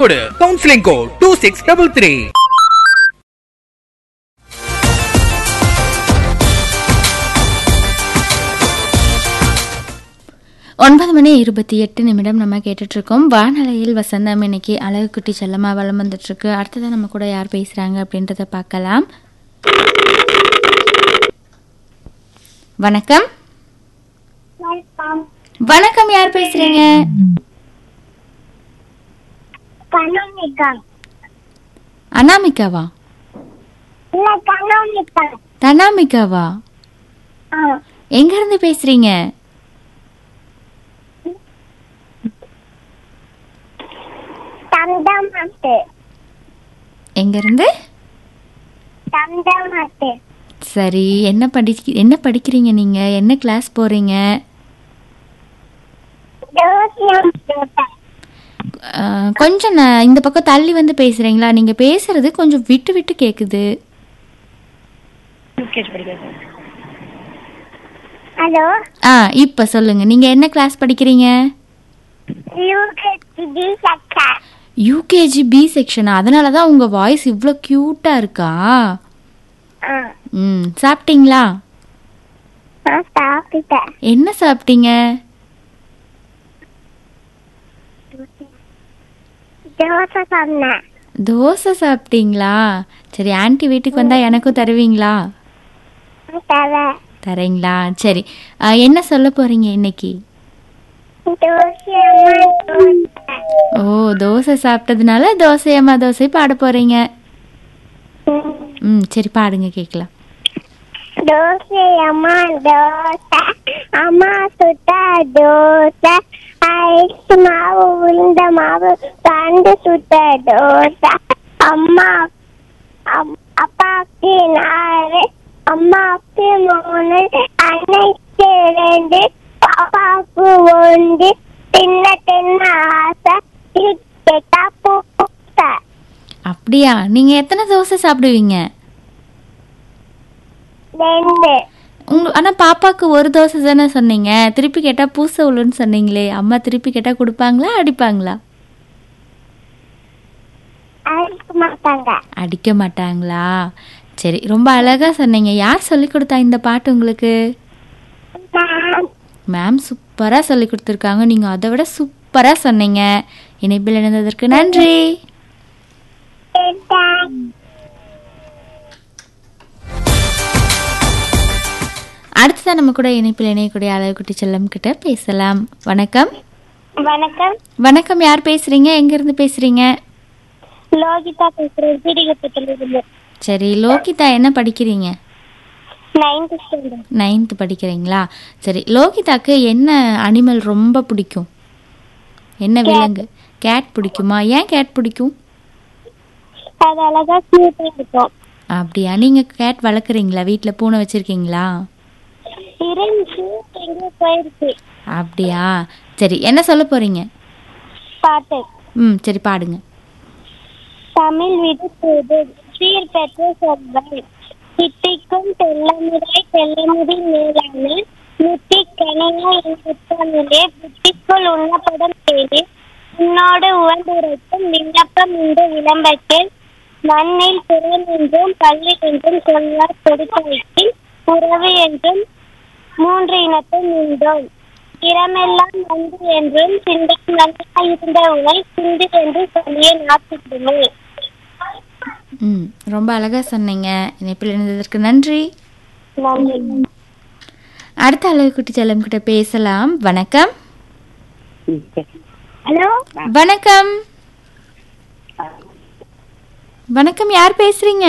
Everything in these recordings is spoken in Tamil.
கொடு counselling code two six double three ஒன்பது மணி இருபத்தி எட்டு நிமிடம் நம்ம கேட்டுட்டு இருக்கோம் வானலையில் வசந்தம் இன்னைக்கு அழகு குட்டி செல்லமா வளம் வந்துட்டு இருக்கு அடுத்ததான் நம்ம கூட யார் பேசுறாங்க அப்படின்றத பார்க்கலாம் வணக்கம் வணக்கம் யார் பேசுறீங்க கனோனிகா அனாமிகாவா இல்ல கனோனிகா தனாமிகாவா ஆ எங்க இருந்து பேசுறீங்க தண்டமாட்டு எங்க இருந்து தண்டமாட்டு சரி என்ன படி என்ன படிக்கிறீங்க நீங்க என்ன கிளாஸ் போறீங்க ஜோசியம் போட்டேன் அஹ், கொஞ்சம் நான் இந்த பக்கம் தள்ளி வந்து பேசுறீங்களா நீங்க பேசுறது கொஞ்சம் விட்டு விட்டு கேக்குது ஹலோ ஆ இப்ப சொல்லுங்க நீங்க என்ன கிளாஸ் படிக்கிறீங்க யூகேஜி சக்கா யூகேஜி பி செக்ஷனா அதனால தான் உங்க வாய்ஸ் இவ்வளோ க்யூட்டா இருக்கா ஆ ம் சாப்பிட்டீங்களா நான் சாப்பிட்டேன் என்ன சாப்பிட்டீங்க தோசை சொன்னேன் தோசை சாப்பிட்டீங்களா சரி ஆன்ட்டி வீட்டுக்கு வந்தா எனக்கும் தருவீங்களா தர தரீங்களா சரி ஆ, என்ன சொல்ல போறீங்க இன்னைக்கு தோசையம்மா தோசை ஓ தோசை சாப்பிட்டதுனால தோசையம்மா தோசை பாட போறீங்க ம். ம் சரி பாடுங்க கேட்கலாம் தோசையம்மா தோசை அம்மா சுட்ட தோசை ஐஸ் மாவு உளுந்த மாவு கண்டு சுட்ட தோசை அம்மா அப்- அப்பாவுக்கு நாலு அம்மாவுக்கு மூணு அன்னைக்கு ரெண்டு பாப்பாவுக்கு ஒன்று சின்ன சின்ன ஆசை கேட்டா பூசை அப்படியா நீங்க எத்தனை தோசை சாப்பிடுவீங்க ரெண்டு உங்க ஆனா பாப்பாக்கு ஒரு தோசை தானே சொன்னீங்க திருப்பி கேட்டா பூசை உள்ளுன்னு சொன்னீங்களே அம்மா திருப்பி கேட்டா கொடுப்பாங்களா அடிப்பாங்களா அழைக்க மாட்டாங்க அடிக்க மாட்டாங்களா சரி ரொம்ப அழகா சொன்னீங்க யார் சொல்லி கொடுத்தா இந்த பாட்டு உங்களுக்கு நான் மேம் சூப்பரா சொல்லி கொடுத்துருக்காங்க நீங்க அதை விட சூப்பரா சொன்னீங்க இணைப்பில் இணைந்ததற்கு நன்றி கேட்டேன் அடுத்ததான் நம்ம கூட இணைப்பில் இணையக்கூடிய அழகுக்குட்டி செல்லம் கிட்ட பேசலாம் வணக்கம் வணக்கம் வணக்கம் யார் பேசுறீங்க எங்க இருந்து பேசுறீங்க லோகிதா பேசுறேன் சீடிகப்பத்தில் இருந்து சரி லோகிதா என்ன படிக்கிறீங்க நைன்த் ஸ்டாண்டர்ட் நைன்த் படிக்கிறீங்களா சரி லோகிதாக்கு என்ன அனிமல் ரொம்ப பிடிக்கும் என்ன விலங்கு கேட் பிடிக்குமா ஏன் கேட் பிடிக்கும் அது அழகா கியூட்டா இருக்கும் அப்படியா நீங்க கேட் வளர்க்குறீங்களா வீட்டில் பூனை வச்சிருக்கீங்களா இருந்துச்சு எங்க போயிருக்கு அப்படியா சரி என்ன சொல்ல போறீங்க பாட்டு ம் சரி பாடுங்க தமிழ் விடு போது சீர் பெற்ற சொல்வாய் சித்திக்கும் தெல்லமுறை தெல்லமுடி மேலான முத்தி கனியா புத்தமிழே புத்திக்குள் உண்ணப்படும் தேனே உன்னோடு உவந்துரைக்கும் விண்ணப்பம் இந்த விளம்பரத்தில் மண்ணில் புறம் என்றும் பள்ளி என்றும் சொல்வார் கொடுத்து வைக்கில் உறவு என்றும் மூன்று இனத்தும் உண்டோம் இடமெல்லாம் வந்து என்றும் சிந்தை நல்லா இருந்த உனை சிந்து என்று சொல்லிய நாட்டுக்குமே ம் ரொம்ப அழகா சொன்னீங்க இணைப்பில் இணைந்ததற்கு நன்றி நன்றி அடுத்த அழகுக்குட்டி செல்லம் கிட்ட பேசலாம் வணக்கம் ஹலோ வணக்கம் வணக்கம் யார் பேசுறீங்க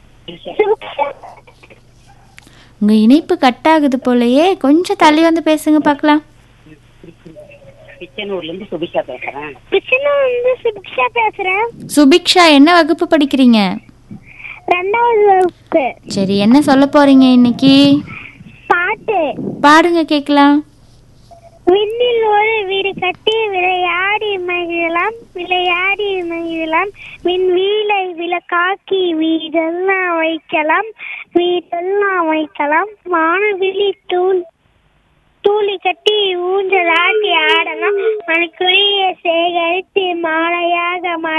உங்க இணைப்பு கட் ஆகுது போலயே கொஞ்சம் தள்ளி வந்து பேசுங்க பார்க்கலாம் கிச்சனூர்ல இருந்து சுபிஷா பேசுறேன் கிருஷ்ணா வந்து சுபிக்ஷா பேசுறேன் சுபிக்ஷா என்ன வகுப்பு படிக்கிறீங்க ரெண்டாவது வகுப்பு சரி என்ன சொல்ல போறீங்க இன்னைக்கு பாட்டு பாடுங்க கேட்கலாம் விண்ணில் ஒரு வீடு கட்டி விளையாடி மகிழலாம் விளையாடி மகிழலாம் விண் வீலை விளக்காக்கி வீடெல்லாம் வைக்கலாம் வீடெல்லாம் வைக்கலாம் வானவிழி தூள் தூளி கட்டி ஊஞ்சலாட்டி ஆடலாம் மணிக்குரிய சேகரித்து மாலையாக மாற்றி